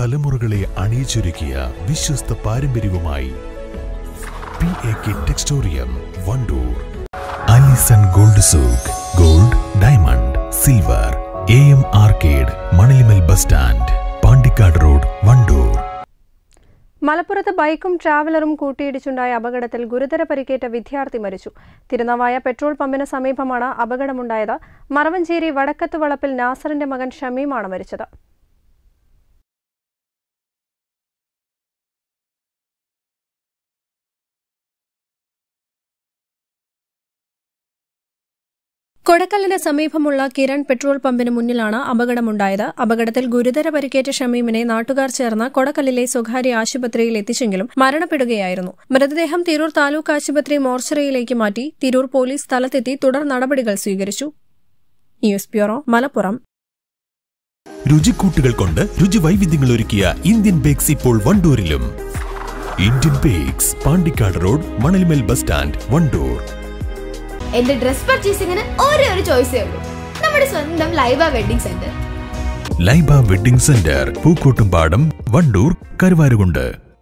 തലമുറകളെ അണിയിച്ചൊരുക്കിയ വിശ്വസ്ത പാരമ്പര്യവുമായി P A K Textorium Wandoor Alison gold souk gold diamond silver A M arcade Manalimal bus stand Pandikkad road Wandoor മലപ്പുറത്ത് ബൈക്കും ട്രാവലറും കൂട്ടിയിടിച്ചുണ്ടായ അപകടത്തിൽ ഗുരുതര പരിക്കേറ്റ വിദ്യാർത്ഥി മരിച്ചു തിരുനവായ പെട്രോൾ പമ്പിന് സമീപമാണ് അപകടമുണ്ടായത് മറവഞ്ചേരി വടക്കത്ത് വളപ്പിൽ നാസറിന്റെ മകൻ ഷമീമാണ് മരിച്ചത് കൊടക്കലിന് സമീപമുള്ള കിരൺ പെട്രോൾ പമ്പിന് മുന്നിലാണ് അപകടമുണ്ടായത് അപകടത്തിൽ ഗുരുതര പരിക്കേറ്റ ഷമീമിനെ നാട്ടുകാർ ചേർന്ന് കൊടക്കലിലെ സ്വകാര്യ ആശുപത്രിയിൽ എത്തിച്ചെങ്കിലും മരണപ്പെടുകയായിരുന്നു മൃതദേഹം തിരൂർ താലൂക്ക് ആശുപത്രി മോർച്ചറിയിലേക്ക് മാറ്റി തിരൂർ പോലീസ് സ്ഥലത്തെത്തി തുടർ നടപടികൾ സ്വീകരിച്ചു ന്യൂസ് ബ്യൂറോ മലപ്പുറം രുചിക്കൂട്ടുകൾ കൊണ്ട് രുചി വൈവിധ്യങ്ങൾ ഒരുക്കിയ ഇന്ത്യൻ ബേക്സ് ഇപ്പോൾ വണ്ടൂരിലും Indian bakes Pandikkad road Manalimal bus stand Wandoor എന്റെ ഡ്രസ് പർച്ചേസിംഗിന് ഒരേ ഒരു ചോയ്സേ ഉള്ളൂ നമ്മുടെ സ്വന്തം Laiba wedding centre Laiba wedding centre Pookkottumpadam Wandoor Karuvarakundu